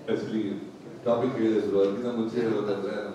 actually topic ಹೇಳಿದ್ರು ಅದಕ್ಕಿಂತ ಮುಂಚೆ ಹೇಳೋದಾದ್ರೆ ನಮ್ಮ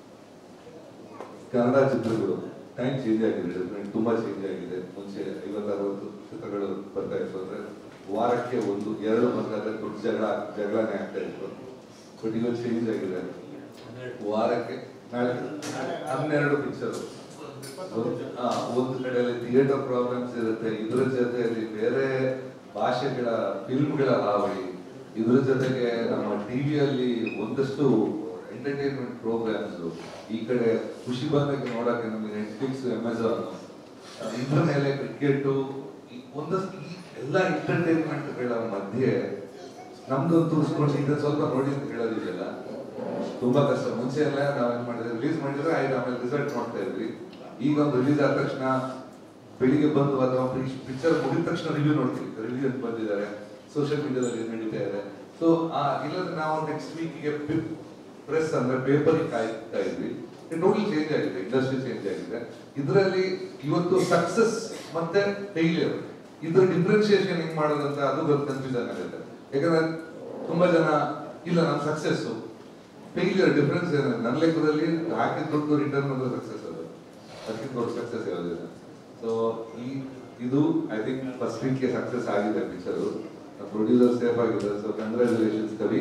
ಕನ್ನಡ ಚಿತ್ರಗಳು ಟೈಮ್ ಚೇಂಜ್ ಆಗಿದೆ ಡೆಫಿನೆಟ್ ತುಂಬಾ ಚೇಂಜ್ ಆಗಿದೆ ಮುಂಚೆ ಐವತ್ತು ಅರವತ್ತು ಚಿತ್ರಗಳು ಬರ್ತಾ ಇತ್ತು ಅಂದ್ರೆ ವಾರಕ್ಕೆ ಒಂದು ಎರಡು ಬಂದಾದ್ರೆ ದೊಡ್ಡ ಜಗಳ ಜಗಳನೇ ಆಗ್ತಾ ಇತ್ತು ಬಟ್ ಇವತ್ತು ಚೇಂಜ್ ಆಗಿದೆ ವಾರಕ್ಕೆ ನಾಳೆ ಹನ್ನೆರಡು ಪಿಕ್ಚರ್ ಒಂದು ಕಡೆಯಲ್ಲಿ ಥಿಯೇಟರ್ ಪ್ರಾಬ್ಲಮ್ಸ್ ಇರುತ್ತೆ ಇದ್ರ ಜೊತೆಯಲ್ಲಿ ಬೇರೆ ಭಾಷೆಗಳ ಫಿಲ್ಮ್ಗಳ ಹಾವಳಿ ಇದ್ರ ಜೊತೆಗೆ ನಮ್ಮ ಟಿವಿಯಲ್ಲಿ ಒಂದಷ್ಟು ಎಂಟರ್ಟೈನ್ಮೆಂಟ್ ಪ್ರೋಗ್ರಾಮ್ಸ್ ಈ ಕಡೆ ಖುಷಿ ಬಂದಾಗ ನೋಡಕ್ಕೆ ನಮಗೆ ನೆಟ್ಫ್ಲಿಕ್ಸ್ ಅಮೆಝಾನ್ ಇದ್ರ ಮೇಲೆ ಕ್ರಿಕೆಟ್ ಒಂದಷ್ಟು ಈ ಎಲ್ಲ ಎಂಟರ್ಟೈನ್ಮೆಂಟ್ಗಳ ಮಧ್ಯೆ ನಮ್ದೊಂದು ನೋಡಿ ಇದನ್ನ ಸ್ವಲ್ಪ ನೋಡಿ ಅಂತ ಹೇಳೋದಿದೆಯಲ್ಲ ತುಂಬಾ ಕಷ್ಟ ಮುಂಚೆ ಎಲ್ಲ ನಾವೇನ್ ಮಾಡಿದ್ರೆ ರಿಲೀಸ್ ಮಾಡಿದ್ರೆ ಆಯ್ತು ಆಮೇಲೆ ರಿಸಲ್ಟ್ ನೋಡ್ತಾ ಇದ್ವಿ ಈಗ ಒಂದು ರಿಲೀಸ್ ಆದ ತಕ್ಷಣ ಬೆಳಿಗ್ಗೆ ಬಂದು ಅಥವಾ ಪಿಕ್ಚರ್ ಮುಗಿದ ತಕ್ಷಣ ರಿವ್ಯೂ ನೋಡ್ತೀವಿ ರಿವ್ಯೂ ಅಂತ ಬಂದಿದ್ದಾರೆ ಸೋಷಿಯಲ್ ಮೀಡಿಯಾದಲ್ಲಿ ಏನ್ ನಡೀತಾ ಇದೆ ಸೊ ಆ ಇಲ್ಲದ್ರೆ ನಾವು ನೆಕ್ಸ್ಟ್ ವೀಕ್ಗೆ ಪ್ರೆಸ್ ಅಂದ್ರೆ ಪೇಪರ್ ಕಾಯ್ತಾ ಇದ್ವಿ ಟೋಟಲ್ ಚೇಂಜ್ ಆಗಿದೆ ಇಂಡಸ್ಟ್ರಿ ಚೇಂಜ್ ಆಗಿದೆ ಇದರಲ್ಲಿ ಇವತ್ತು ಸಕ್ಸಸ್ ಮತ್ತೆ ಫೇಲಿಯರ್ ಇದ್ರ ಡಿಫ್ರೆನ್ಶಿಯೇಷನ್ ಹೆಂಗ್ ಮಾಡೋದಂತ ಅದು ಕನ್ಫ್ಯೂಷನ್ ಆಗುತ್ತೆ ಯಾಕಂದ್ರೆ ತುಂಬಾ ಜನ ಇಲ್ಲ ನಾನು ಸಕ್ಸಸ್ ಫೇಲಿಯರ್ ಡಿಫ್ರೆನ್ಸ್ ಏನಂದ್ರೆ ನನ್ನ ಲೆಕ್ಕದಲ್ಲಿ ಹಾಕಿದ ದುಡ್ಡು ರಿಟರ್ನ್ ಅಂದ್ರೆ ಸಕ್ಸಸ್ ಅದು ಅದಕ್ಕಿಂತ ದೊಡ್ಡ ಸಕ್ಸಸ್ ಯಾವುದಿಲ್ಲ ಸೊ ಈ ಇದು ಐ ಥಿಂಕ್ ಫಸ್ಟ್ ವೀಕ್ಗೆ ಸಕ್ಸಸ್ ಆಗಿದೆ ಪಿಕ್ಚರ್ ಪ್ರೊಡ್ಯೂಸರ್ ಸೇಫ್ ಆಗಿದೆ ಸೊ ಕಂಗ್ರ್ಯಾಚುಲೇಷನ್ಸ್ ಕವಿ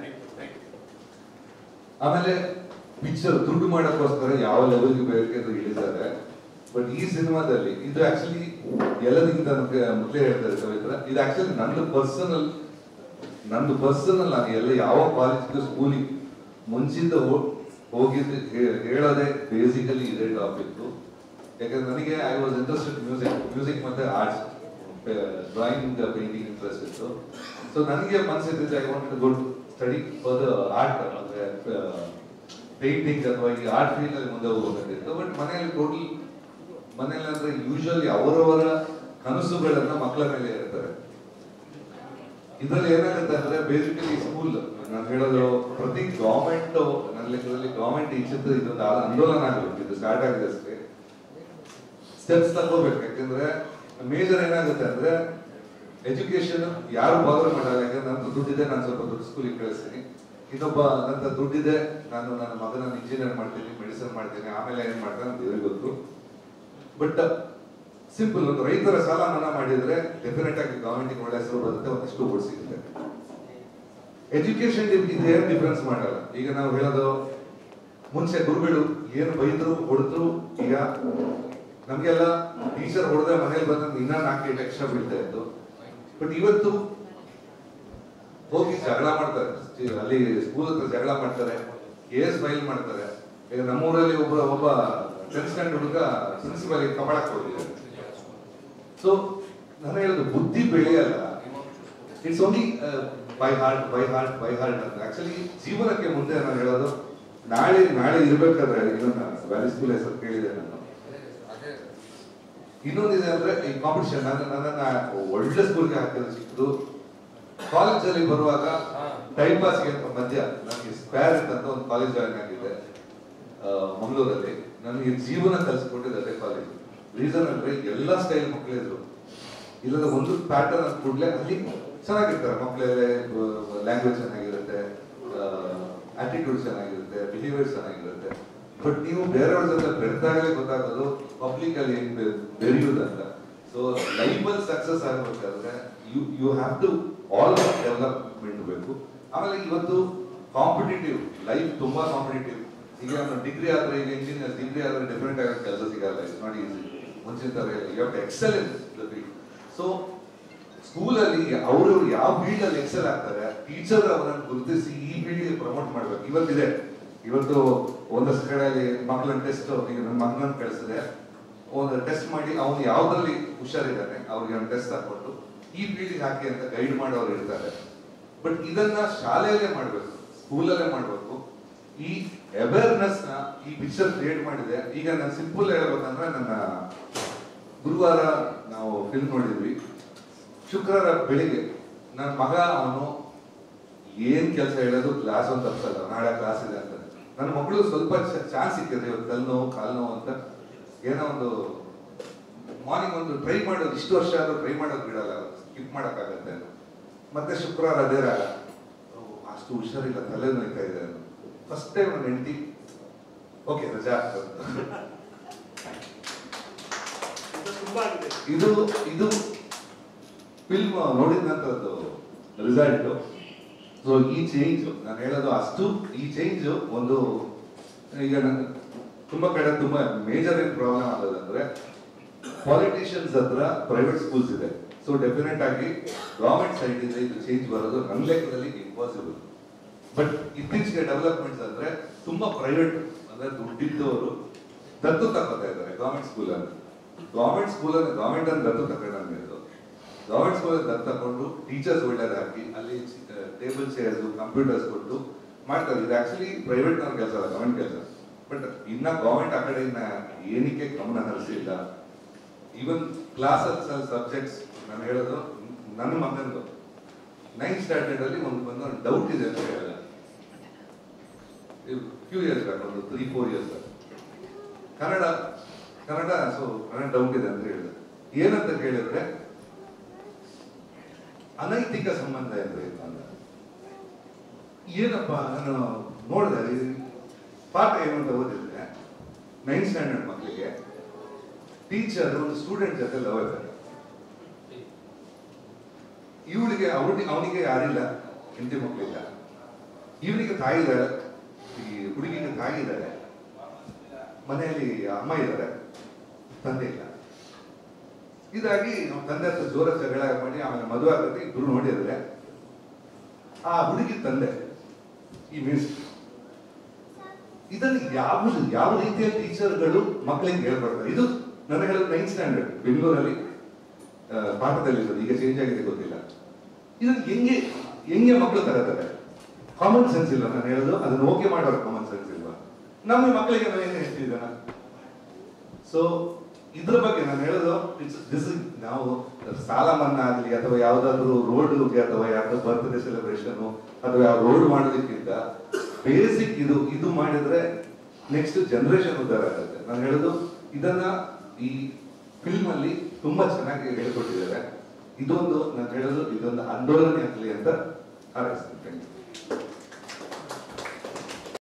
ಆಮೇಲೆ ಪಿಕ್ಚರ್ ದುಡ್ಡು ಮಾಡೋಕ್ಕೋಸ್ಕರ ಯಾವ ಲೆವೆಲ್ಗೆ ಬೇಕಾದ್ರೂ ಇಳಿದ್ದಾರೆ ಬಟ್ ಈ ಸಿನಿಮಾದಲ್ಲಿ ಇದು ಆಕ್ಚುಲಿ ಎಲ್ಲದಕ್ಕಿಂತ ನಮ್ಗೆ ಮೊದಲೇ ಹೇಳ್ತಾರೆ ಕವಿತ್ರ ಇದು ಆಕ್ಚುಲಿ ನಂದು ಪರ್ಸನಲ್ ನಂದು ಪರ್ಸನಲ್ ನಾನು ಎಲ್ಲ ಯಾವ ಕಾಲೇಜ್ಗೆ ಸ್ಕೂಲಿಗೆ ಮುಂಚಿಂದ ಹೋ- ಹೋಗಿದ್ದು ಹೇ- ಹೇಳೋದೇ ಬೇಸಿಕಲಿ ಇದೇ ಟಾಪಿಕ್ ಯಾಕಂದ್ರೆ ನನಗೆ I was interested music music ಮತ್ತೆ ಆರ್ಟ್ಸ್ ಡ್ರಾಯಿಂಗ್ ಪೇಂಟಿಂಗ್ ಇಂಟ್ರೆಸ್ಟ್ ಇತ್ತು ಸೊ ನನಗೆ ಮನಸ್ಸಿದ್ದು I want good study for the art ಅಂದ್ರೆ ಪೇಂಟಿಂಗ್ ಅಥವಾ ಈ ಆರ್ಟ್ ಫೀಲ್ಡ್ ಅಲ್ಲಿ ಮುಂದೆ ಹೋಗ್ಬೇಕಂತಿತ್ತು ಬಟ್ ಮನೆಯಲ್ಲಿ ಟೋಟಲ್ ಮನೆಯಲ್ಲಿ ಅಂದ್ರೆ ಯೂಶಲಿ ಅವರವರ ಕನಸುಗಳನ್ನ ಮಕ್ಕಳ ಮೇಲೆ ಇರ್ತಾರೆ ಇದ್ರಲ್ಲಿ ಏನಾಗುತ್ತೆ ಅಂದ್ರೆ ಬೇಸಿಕಲಿ ಸ್ಕೂಲ್ ನಾನು ಹೇಳೋದು ಪ್ರತಿ ಗವರ್ಮೆಂಟ್ ನನ್ನ ಲೆಕ್ಕದಲ್ಲಿ ಗವರ್ಮೆಂಟ್ ಈ ಚಿತ್ರ ಇದೊಂದು ಆ- ಆಂದೋಲನ ಆಗಬೇಕು ಇದು ಸ್ಟಾರ್ಟ್ ಆಗಿದೆ ಅಷ್ಟೇ ಸ್ಟೆಪ್ಸ್ ತಗೋಬೇಕು ಯಾಕಂದ್ರೆ ಮೇಜರ್ ಏನಾಗುತ್ತೆ ಅಂದ್ರೆ ಎಜುಕೇಶನ್ ಯಾರು ಬಾದರ್ ಮಾಡಲ್ಲ ಯಾಕಂದ್ರೆ ನನ್ನ ದುಡ್ಡಿದೆ ನಾನು ಸ್ವಲ್ಪ ದೊಡ್ಡ ಸ್ಕೂಲಿಗೆ ಕಳಿಸ್ತೀನಿ ಇನ್ನೊಬ್ಬ ನನ್ನ ದುಡ್ಡಿದೆ ನಾನು ನನ್ನ ಮಗನ ಇಂಜಿನಿಯರ್ ಮಾಡ್ತೀನಿ ಮೆಡಿಸಿನ್ ಮಾಡ್ತೀನಿ ಆಮೇಲೆ ಏನ್ ಮಾಡ್ತಾನೆ ಅಂತ ದೇವ್ರಿಗೆ ಗೊತ್ತು ಬಟ್ ಸಿಂಪಲ್ ಒಂದು ರೈತರ ಸಾಲ ಮನ್ನಾ ಮಾಡಿದ್ರೆ ಡೆಫಿನೆಟ್ ಆಗಿ ಗವರ್ಮೆಂಟ್ ಒಳ್ಳೆ ಹೆಸರು ಬರುತ್ತೆ ಒಂದಿಷ್ಟು ಓಟ್ ಸಿಗುತ್ತೆ ಎಜುಕೇಶನ್ ಇದು ಏನು ಡಿಫ್ರೆನ್ಸ್ ಮಾಡಲ್ಲ ಈಗ ನಾವು ಹೇಳೋದು ಮುಂಚೆ ಗುರುಗಳು ಏನು ಬೈದ್ರು ಹೊಡೆದ್ರು ಈಗ ನಮ್ಗೆಲ್ಲ ಟೀಚರ್ ಹೊಡೆದ್ರೆ ಮನೇಲಿ ಬಂದ್ರೆ ಇನ್ನ ನಾಲ್ಕು ಎಕ್ಸ್ಟ್ರಾ ಬೀಳ್ತಾ ಇತ್ತು ಬಟ್ ಇವತ್ತು ಹೋಗಿ ಜಗಳ ಮಾಡ್ತಾರೆ ಸ್ಟಿ- ಅಲ್ಲಿ ಸ್ಕೂಲ್ ಹತ್ರ ಜಗಳ ಮಾಡ್ತಾರೆ ಕೇಸ್ ಫೈಲ್ ಮಾಡ್ತಾರೆ ಈಗ ನಮ್ಮೂರಲ್ಲಿ ಒಬ್ಬ ಒಬ್ಬ ಟೆಂತ್ ಸ್ಟ್ಯಾಂಡರ್ಡ್ ಹುಡುಗ ಪ್ರಿನ್ಸಿಪಲ್ ಕಮಳಕ್ಕೆ ಹೋಗಿದ್ದಾರೆ ಸೊ ನಾನು ಹೇಳೋದು ಬುದ್ಧಿ ಬೆಳೆಯಲ್ಲ it's only by heart by heart by heart ಅಂತ ಆಕ್ಚುಲಿ ಜೀವನಕ್ಕೆ ಮುಂದೆ ನಾನು ಹೇಳೋದು ನಾಳೆ ನಾಳೆ ಇರ್ಬೇಕಾದ್ರೆ ಇದನ್ನ ವ್ಯಾಲಿ ಸ್ಕೂಲ್ ಹೆಸರು ಕೇಳಿದೆ ನಾನು ಇನ್ನೊಂದಿದೆ ಅಂದ್ರೆ ಈ ಕಾಂಪಿಟಿಷನ್ ನನ್ನ ನನ್ನನ್ನ ಒಳ್ಳೆ ಸ್ಕೂಲ್ಗೆ ಹಾಕಿದ್ರು ಸಿಕ್ಕಿದ್ದು ಕಾಲೇಜಲ್ಲಿ ಬರುವಾಗ ಟೈಮ್ ಪಾಸ್ಗೆ ಅಂತ ಮಧ್ಯ ನನಗೆ ಸ್ಕ್ವೇರ್ ಅಂತ ಒಂದು ಕಾಲೇಜ್ ಜಾಯ್ನ್ ಆಗಿದ್ದೆ ಆ, ಮಂಗಳೂರಲ್ಲಿ ನನಗೆ ಜೀವನ ಕಲಿಸ್ಕೊಟ್ಟಿದ್ದು ಅದೇ ಕಾಲೇಜ್ ರೀಸನ್ ಅಂದ್ರೆ ಎಲ್ಲ ಸ್ಟೈಲ್ ಮಕ್ಕಳಿದ್ರು ಇಲ್ಲದ ಒಂದು ಪ್ಯಾಟರ್ನ್ ಅಂತ ಕೂಡಲೇ ಅಲ್ಲಿ ಚೆನ್ನಾಗಿರ್ತಾರೆ ಮಕ್ಕಳಲ್ಲೇ ಲ್ಯಾಂಗ್ವೇಜ್ ಚೆನ್ನಾಗಿರುತ್ತೆ ಆಟಿಟ್ಯೂಡ್ ಚೆನ್ನಾಗಿರುತ್ತೆ ಬಿಹೇವಿಯರ್ ಚೆನ್ನಾಗಿರುತ್ತೆ ಬಟ್ ನೀವು ಬೇರೆಯವ್ರ ಜೊತೆ ಬೆರೆತಾಗಲೇ ಗೊತ್ತಾಗೋದು ಪಬ್ಲಿಕ್ ಅಲ್ಲಿ ಹೆಂಗ್ ಬೆ- ಬೆರೆಯುವುದು ಅಂತ ಸೊ ಲೈಫಲ್ಲಿ ಸಕ್ಸಸ್ ಆಗ್ಬೇಕಾದ್ರೆ you you have to all development ಬೇಕು ಆಮೇಲೆ ಇವತ್ತು ಕಾಂಪಿಟೇಟಿವ್ ಲೈಫ್ ತುಂಬಾ ಕಾಂಪಿಟೇಟಿವ್ ಈಗ ನಮ್ಮ ಡಿಗ್ರಿ ಆದ್ರೆ ಈಗ ಇಂಜಿನಿಯರ್ ಡಿಗ್ರಿ ಆದ್ರೆ ಡಿಫ್ರೆಂಟ್ ಆಗಿ ಕೆಲಸ ಸಿಗಲ್ಲ ಇಟ್ಸ್ ನಾಟ್ ಈಸಿ ಮುಂಚಿನ ತರ ಇಲ್ಲ you have to excel in the field so ಸ್ಕೂಲಲ್ಲಿ ಅವರು ಯಾವ ಫೀಲ್ಡ್ ಅಲ್ಲಿ ಎಕ್ಸೆಲ್ ಆಗ್ತಾರೆ ಟೀಚರ್ ಅವರನ್ನು ಗುರುತಿಸಿ ಈ ಫೀಲ್ಡ್ ಪ್ರಮೋಟ್ ಮಾಡ್ಬೇಕು ಇವತ್ತಿದೆ ಇವತ್ತು ಒಂದಷ್ಟು ಕಡೆಯಲ್ಲಿ ಮಕ್ಕಳನ್ನ ಟೆಸ್ಟ್ ಈಗ ನನ್ನ ಮಗನನ್ನ ಕಳಿಸಿದೆ ಒಂದು ಟೆಸ್ಟ್ ಮಾಡಿ ಅವ್ನು ಯಾವ್ದ್ರಲ್ಲಿ ಹುಷಾರಿದ್ದಾನೆ ಅವ್ರಿಗೆ ಒಂದು ಟೆಸ್ಟ್ ಹಾಕೊಟ್ಟು ಈ ಫೀಲ್ಡಿಗೆ ಹಾಕಿ ಅಂತ ಗೈಡ್ ಮಾಡೋರು ಇರ್ತಾರೆ ಬಟ್ ಇದನ್ನ ಶಾಲೆಯಲ್ಲೇ ಮಾಡ್ಬೇಕು ಸ್ಕೂಲಲ್ಲೇ ಮಾಡ್ಬೇಕು ಈ ಅವೇರ್ನೆಸ್ ನ ಈ ಪಿಕ್ಚರ್ ಕ್ರಿಯೇಟ್ ಮಾಡಿದೆ ಈಗ ನಾನು ಸಿಂಪಲ್ ಹೇಳ್ಬೇಕಂದ್ರೆ ನನ್ನ ಗುರುವಾರ ನಾವು ಫಿಲ್ಮ್ ನೋಡಿದ್ವಿ ಶುಕ್ರವಾರ ಬೆಳಿಗ್ಗೆ ನನ್ನ ಮಗ ಅವನು ಏನ್ ಕೆಲಸ ಹೇಳೋದು ಕ್ಲಾಸ್ ಒಂದು ತಪ್ಸಲ್ಲ ನಾಳೆ ಕ್ಲಾಸ್ ಇದೆ ಅಂತ ನನ್ನ ಮಗಳು ಸ್ವಲ್ಪ ಚಾನ್ಸ್ ಸಿಕ್ಕಿದೆ ಇವತ್ತು ಕಲ್ ನೋವು ಕಾಲ್ ನೋವು ಅಂತ ಏನೋ ಒಂದು ಮಾರ್ನಿಂಗ್ ಒಂದು ಟ್ರೈ ಮಾಡೋದು ಇಷ್ಟು ವರ್ಷ ಆದ್ರೂ ಟ್ರೈ ಮಾಡೋದು ಬಿಡಲ್ಲ ಸ್ಕಿಪ್ ಮಾಡೋಕ್ಕಾಗತ್ತೆ ಮತ್ತೆ ಶುಕ್ರವಾರ ಅದೇ ರಾಗ ಅಷ್ಟು ಹುಷಾರಿಲ್ಲ ತಲೆ ನೋಯ್ತಾ ಇದೆ ಫಸ್ಟ್ ಟೈಮ್ ನನ್ನ ಹೆಂಡತಿ ಓಕೆ ರಜಾ ಇದು ತುಂಬಾ ಆಗಿದೆ ಇದು ಇದು ಫಿಲ್ಮ್ ನೋಡಿದ ನಂತರದ್ದು ರಿಸಲ್ಟ್ ಸೊ ಈ ಚೇಂಜ್ ನಾನು ಹೇಳೋದು ಅಷ್ಟು ಈ ಚೇಂಜ್ ಒಂದು ಈಗ ನನ್ನ ತುಂಬಾ ಕಡೆ ತುಂಬಾ ಮೇಜರ್ ಏನ್ ಪ್ರಾಬ್ಲಮ್ ಆಗೋದಂದ್ರೆ ಪಾಲಿಟಿಷಿಯನ್ಸ್ ಹತ್ರ ಪ್ರೈವೇಟ್ ಸ್ಕೂಲ್ಸ್ ಇದೆ ಸೊ ಡೆಫಿನೆಟ್ ಆಗಿ ಗವರ್ಮೆಂಟ್ ಸೈಡ್ ಇಂದ ಇದು ಚೇಂಜ್ ಬರೋದು ನನ್ನ ಲೆಕ್ಕದಲ್ಲಿ ಇಂಪಾಸಿಬಲ್ ಬಟ್ ಇತ್ತೀಚೆಗೆ ಡೆವಲಪ್ಮೆಂಟ್ಸ್ ಅಂದ್ರೆ ತುಂಬಾ ಪ್ರೈವೇಟ್ ಅಂದ್ರೆ ದುಡ್ಡಿದ್ದವರು ದತ್ತು ತಗೋತಾ ಇದ್ದಾರೆ ಗವರ್ಮೆಂಟ್ ಸ್ಕೂಲ್ ಅಲ್ಲಿ ಗವರ್ಮೆಂಟ್ ಸ್ಕೂಲ್ ಅಲ್ಲಿ ಗವರ್ಮೆಂಟ್ ಅನ್ನು ದತ್ತು ತಗೊಂಡಂಗೆ ಇದು ಗವರ್ಮೆಂಟ್ ಸ್ಕೂಲ್ ದತ್ತು ತಗೊಂಡು ಟೀಚರ್ಸ್ ಒಳ್ಳೇದು ಹಾಕಿ ಅಲ್ಲಿ ಟೇಬಲ್ ಚೇರ್ಸ್ ಕಂಪ್ಯೂಟರ್ಸ್ ಕೊಟ್ಟು ಮಾಡ್ತಾರೆ ಇದು ಆಕ್ಚುಲಿ ಪ್ರೈವೇಟ್ ನವ್ರ ಕೆಲಸ ಅಲ್ಲ ಗವರ್ಮೆಂಟ್ ಕೆಲಸ ಬಟ್ ಇನ್ನ ಗವರ್ಮೆಂಟ್ ಆ ಕಡೆ ಇನ್ನ ಏನಕ್ಕೆ ಗಮನ ಹರಿಸಿಲ್ಲ ಈವನ್ ಕ್ಲಾಸ್ ಸಬ್ಜೆಕ್ಟ್ಸ್ ನಾನು ಹೇಳೋದು ನನ್ನ ಮಗನದು ನೈನ್ತ್ ಸ್ಟ್ಯಾಂಡರ್ಡ್ ಅಲ್ಲಿ ಒಂದು ಬಂದು ಡೌಟ್ ಇದೆ ಅಂತ ಹೇಳಿದ ಫ್ಯೂ ಇಯರ್ಸ್ ಬ್ಯಾಕ್ ಒಂದು three four years back Kannada Kannada so Kannada doubt ಇದೆ ಅಂತ ಹೇಳಿದೆ ಏನಂತ ಕೇಳಿದ್ರೆ ಅನೈತಿಕ ಸಂಬಂಧ ಅಂದ್ರೆ ಏನು ಅಂತ ಏನಪ್ಪ ನಾನು ನೋಡಿದೆ ಈ ಪಾಠ ಏನು ಅಂತ ಓದಿದ್ರೆ ನೈನ್ತ್ ಸ್ಟ್ಯಾಂಡರ್ಡ್ ಮಕ್ಕಳಿಗೆ ಟೀಚರ್ ಒಂದು ಸ್ಟೂಡೆಂಟ್ ಜೊತೆ ಲವ್ ಇದ್ದಾರೆ ಇವಳಿಗೆ ಅವ್ರಿಗೆ ಅವನಿಗೆ ಯಾರಿಲ್ಲ ಹೆಂಡತಿ ಮಕ್ಕಳಿಲ್ಲ ಇವನಿಗೆ ತಾಯಿ ಇದ್ದಾರೆ ಈ ಹುಡುಗಿಗೆ ತಾಯಿ ಇದ್ದಾರೆ ಮನೆಯಲ್ಲಿ ಅಮ್ಮ ಇದ್ದಾರೆ ತಂದೆ ಇಲ್ಲ ಇದಾಗಿ ನಮ್ಮ ತಂದೆ ಹತ್ರ ಜೋರ ಜಗಳ ಮಾಡಿ ಆಮೇಲೆ ಮದುವೆ ಆಗುತ್ತೆ ಇಬ್ರು ನೋಡಿದ್ರೆ ಆ ಹುಡುಗಿ ತಂದೆ ಈ ಮೀನ್ಸ್ ಇದನ್ನು ಯಾವ ಯಾವ ರೀತಿಯ ಟೀಚರ್ಗಳು ಮಕ್ಕಳಿಗೆ ಹೇಳ್ಕೊಡ್ತಾರೆ ಇದು ನನಗೆ ಹೇಳೋದು ನೈನ್ತ್ ಸ್ಟ್ಯಾಂಡರ್ಡ್ ಬೆಂಗಳೂರಲ್ಲಿ ಆ, ಪಾಠದಲ್ಲಿ ಇರೋದು ಈಗ ಚೇಂಜ್ ಆಗಿದೆ ಗೊತ್ತಿಲ್ಲ ಇದನ್ನು ಹೆಂಗೆ ಹೆಂಗೆ ಮಕ್ಕಳು ತಗೋತಾರೆ ಕಾಮನ್ ಸೆನ್ಸ್ ಇಲ್ಲ ನಾನು ಹೇಳೋದು ಅದನ್ನ ಓಕೆ ಮಾಡೋರು ಕಾಮನ್ ಸೆನ್ಸ್ ಇಲ್ವಾ ನಮ್ಮ ಮಕ್ಕಳಿಗೆ ನಾವು ಏನು ಹೇಳ್ತಿದ್ದಾನ ಸೊ ಇದ್ರ ಬಗ್ಗೆ ನಾನು ಹೇಳೋದು ಇಟ್ಸ್ ದಿಸ್ ನಾವು ಸಾಲ ಮನ್ನಾ ಆಗಲಿ ಅಥವಾ ಯಾವ್ದಾದ್ರು ರೋಡ್ಗೆ ಅಥವಾ ಯಾವ್ದೋ ಬರ್ತ್ಡೇ ಸೆಲೆಬ್ರೇಷನ್ ಅಥವಾ ಯಾವ ರೋಡ್ ಮಾಡೋದಕ್ಕಿಂತ ಬೇಸಿಕ್ ಇದು ಇದು ಮಾಡಿದ್ರೆ ನೆಕ್ಸ್ಟ್ ಜನರೇಷನ್ ಉದ್ಧಾರ ಆಗುತ್ತೆ ನಾನು ಹೇಳೋದು ಇದನ್ನ ಈ ಫಿಲ್ಮ್ ಅಲ್ಲಿ ತುಂಬಾ ಚೆನ್ನಾಗಿ ಹೇಳ್ಕೊಟ್ಟಿದ್ದಾರೆ ಇದೊಂದು ನಾನು ಹೇಳೋದು ಇದೊಂದು ಆಂದೋಲನೆ ಆಗಲಿ ಅಂತ ಹಾರೈಸ್ತೀನಿ ಥ್ಯಾಂಕ್ ಯು